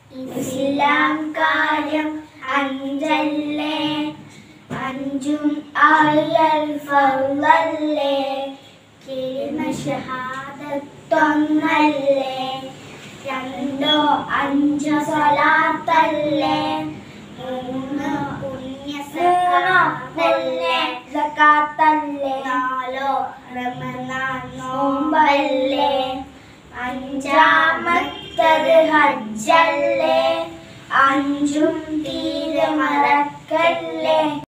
ഇസ്ലാം കാര്യം അഞ്ചല്ലേ അഞ്ചും ആയൽ ഫർളല്ലേ കിരിമ ഷഹാദത്തൊന്നല്ലേ രണ്ടോ അഞ്ചോ സ്വലാത്തല്ലേ മൂന്ന് പുണ്യ സക്കാത്തല്ലേ സക്കാത്തല്ലേ നാലോ റമദാൻ നോമ്പല്ലേ അഞ്ചാമത്തത് ഹജ്ജല്ലേ അഞ്ചും തീരെ മറക്കല്ലേ